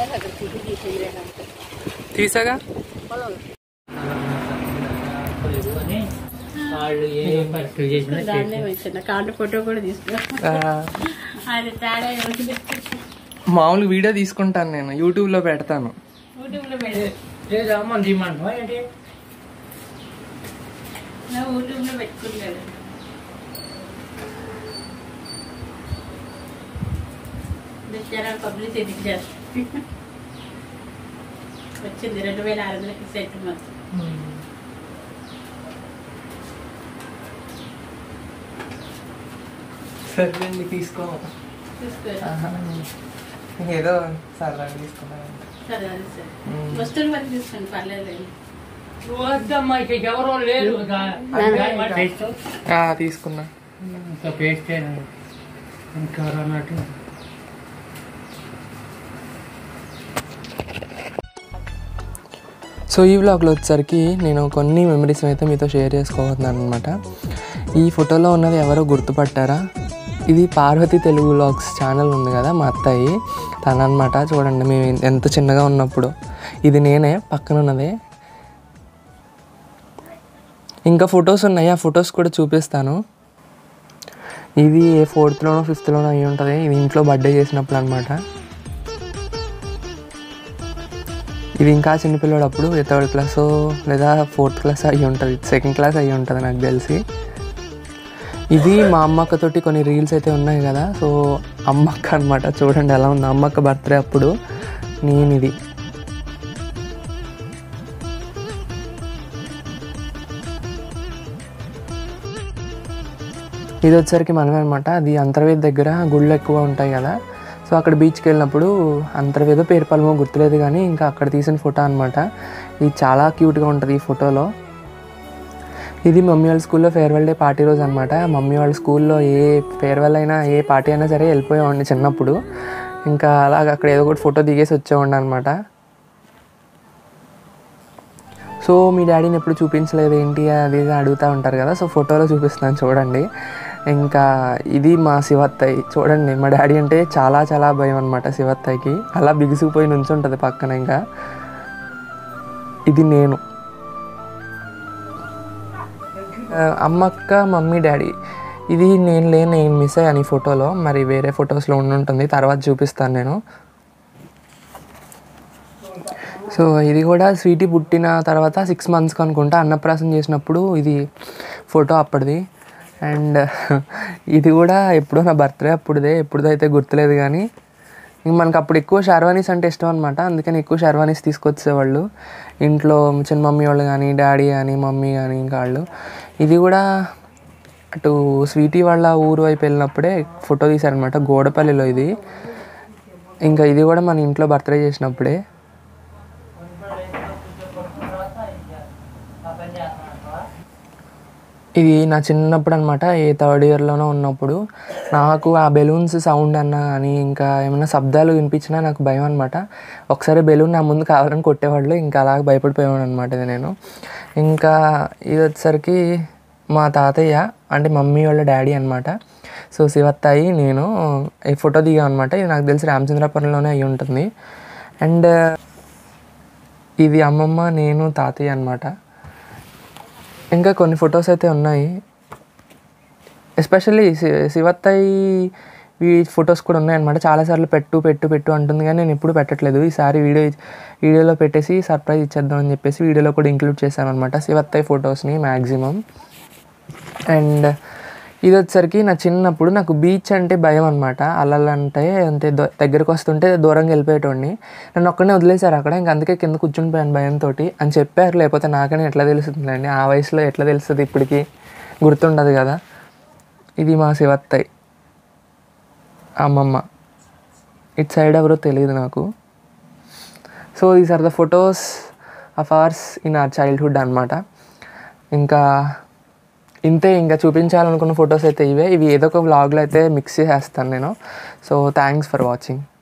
అక్కడ తిరిగి తీసేయడానికి తీసాగా పొలం తెలుసుకొని వాళ్ళు ఏ పట్టు చేసినా దాన్నే వచ్చిన కార్డు ఫోటో కూడా తీసుకున్నా ఆ, అది తేడా ఏముంది? మామూలు వీడియో తీసుకుంటాను నేను యూట్యూబ్లో పెడతాను యూట్యూబ్లో పెట్టి లేదా మన దిమ్మంటావా ఏంటి నా యూట్యూబ్లో పెట్టుకున్నాడు జనాలు పబ్లిసిటీ చేస్తారు వచ్చింది రెండు వేల ఆరు వందలకి సెట్ మొత్తం సర్లేండి తీసుకో చూసుకోండి ఏదో సరదాగా తీసుకున్నాను సరే అది సరే మ్మ్. వస్తువులు మరి తీసుకోండి పర్లేదు వద్దమ్మా ఇక ఎవరో లేరు టేస్ట్ ఆ, తీసుకున్నా ఇంకా పేస్ట్ ఇంకా అన్నట్టు సో ఈ వ్లాగ్లో వచ్చేసరికి నేను కొన్ని మెమరీస్ అయితే మీతో షేర్ చేసుకోబోతున్నాను అనమాట ఈ ఫోటోలో ఉన్నది ఎవరో గుర్తుపట్టారా ఇది పార్వతి తెలుగు వ్లాగ్స్ ఛానల్ ఉంది కదా మా అత్తయ్య తను అనమాట చూడండి మేము ఎంత చిన్నగా ఉన్నప్పుడు ఇది నేనే పక్కన ఉన్నది ఇంకా ఫొటోస్ ఉన్నాయి ఆ ఫొటోస్ కూడా చూపిస్తాను ఇది ఏ ఫోర్త్లోనో ఫిఫ్త్లోనో అయ్యి ఉంటుంది ఇది ఇంట్లో బర్త్డే చేసినప్పుడు అనమాట ఇది ఇంకా చిన్నపిల్లడు అప్పుడు థర్డ్ క్లాస్ లేదా ఫోర్త్ క్లాస్ అయ్యి ఉంటుంది సెకండ్ క్లాస్ అయ్యి ఉంటుంది నాకు తెలిసి ఇది మా అమ్మక్కతోటి కొన్ని రీల్స్ అయితే ఉన్నాయి కదా సో అమ్మక్క అనమాట చూడండి ఎలా ఉంది అమ్మక్క బర్త్డే అప్పుడు నేను ఇది ఇది వచ్చేసరికి మనమే అనమాట అది అంతర్వేది దగ్గర గుళ్ళు ఎక్కువ ఉంటాయి కదా సో అక్కడ బీచ్కి వెళ్ళినప్పుడు అంతర్వేదో పేరు పలమో గుర్తులేదు కానీ ఇంకా అక్కడ తీసిన ఫోటో అనమాట ఇది చాలా క్యూట్గా ఉంటుంది ఈ ఫోటోలో ఇది మమ్మీ వాళ్ళ స్కూల్లో ఫేర్వెల్ డే పార్టీ రోజు అనమాట మమ్మీ వాళ్ళ స్కూల్లో ఏ ఫేర్వెల్ అయినా ఏ పార్టీ అయినా సరే వెళ్ళిపోయేవాడిని చిన్నప్పుడు ఇంకా అలాగ అక్కడ ఏదో ఒకటి ఫోటో దిగేసి వచ్చేవాడిని అనమాట సో మీ డాడీని ఎప్పుడు చూపించలేదు ఏంటి అది ఇది అడుగుతూ ఉంటారు కదా సో ఫోటోలో చూపిస్తున్నాను చూడండి ఇంకా ఇది మా శివత్తయ్య చూడండి మా డాడీ అంటే చాలా చాలా భయం అనమాట శివత్తయ్యకి అలా బిగుసుకుపోయి నుంచి ఉంటుంది పక్కన ఇంకా ఇది నేను ఆ, అమ్మక్క మమ్మీ డాడీ ఇది నేను లేను నేను మిస్ అయ్యాను ఈ ఫోటోలో మరి వేరే ఫొటోస్లో ఉండి ఉంటుంది తర్వాత చూపిస్తాను నేను సో ఇది కూడా స్వీటీ పుట్టిన తర్వాత సిక్స్ మంత్స్కి అనుకుంటా అన్నప్రాసం చేసినప్పుడు ఇది ఫోటో అప్పటిది అండ్ ఇది కూడా ఎప్పుడో నా బర్త్డే అప్పుడుదే ఎప్పుడుదైతే గుర్తులేదు కానీ ఇంక మనకు అప్పుడు ఎక్కువ షర్వానీస్ అంటే ఇష్టం అనమాట అందుకని ఎక్కువ షర్వానీస్ తీసుకొచ్చేవాళ్ళు ఇంట్లో చిన్న మమ్మీ వాళ్ళు కానీ డాడీ కానీ మమ్మీ కానీ ఇంకా వాళ్ళు ఇది కూడా అటు స్వీటీ వాళ్ళ ఊరు వైపు వెళ్ళినప్పుడే ఫోటో తీశారనమాట గోడపల్లిలో ఇది ఇంకా ఇది కూడా మన ఇంట్లో బర్త్డే చేసినప్పుడే ఇది నా చిన్నప్పుడు అనమాట ఏ థర్డ్ ఇయర్లోనో ఉన్నప్పుడు నాకు ఆ బెలూన్స్ సౌండ్ అన్న కానీ ఇంకా ఏమైనా శబ్దాలు వినిపించినా నాకు భయం అనమాట ఒకసారి బెలూన్ నా ముందు కావాలని కొట్టేవాళ్ళు ఇంకా అలాగ భయపడిపోయేవాడు అనమాట ఇది నేను ఇంకా ఇది వచ్చేసరికి మా తాతయ్య అంటే మమ్మీ వాళ్ళ డాడీ అనమాట సో శివత్తాయి నేను ఈ ఫోటో దిగాం అనమాట ఇది నాకు తెలిసి రామచంద్రపురంలోనే అయి ఉంటుంది అండ్ ఇది అమ్మమ్మ నేను తాతయ్య అనమాట ఇంకా కొన్ని ఫొటోస్ అయితే ఉన్నాయి ఎస్పెషల్లీ శివత్తయ్య ఈ ఫొటోస్ కూడా ఉన్నాయన్నమాట చాలాసార్లు పెట్టు పెట్టు పెట్టు అంటుంది కానీ నేను ఎప్పుడు పెట్టట్లేదు ఈసారి వీడియో వీడియోలో పెట్టేసి సర్ప్రైజ్ ఇచ్చేద్దాం అని చెప్పేసి వీడియోలో కూడా ఇంక్లూడ్ చేశాను అనమాట శివత్తయ్య ఫొటోస్ని మ్యాక్సిమం అండ్ ఇది వచ్చేసరికి నా చిన్నప్పుడు నాకు బీచ్ అంటే భయం అనమాట అలలంటే అంతే ద- దగ్గరకు వస్తుంటే దూరంగా వెళ్ళిపోయేటోడిని నన్ను ఒక్కనే వదిలేశారు అక్కడ ఇంకా అందుకే కింద కూర్చునిపోయాను భయంతో అని చెప్పారు లేకపోతే నాకనే ఎట్లా తెలుస్తుందండి ఆ వయసులో ఎట్లా తెలుస్తుంది ఇప్పటికి గుర్తుండదు కదా ఇది మా శివత్తయ్య అమ్మమ్మ ఇటు సైడ్ ఎవరో తెలియదు నాకు so these are the photos of ours in our childhood అనమాట ఇంకా ఇంతే ఇంకా చూపించాలనుకున్న ఫొటోస్ అయితే ఇవే ఇవి ఏదో ఒక వ్లాగ్లో అయితే మిక్స్ చేసేస్తాను నేను సో థ్యాంక్స్ ఫర్ వాచింగ్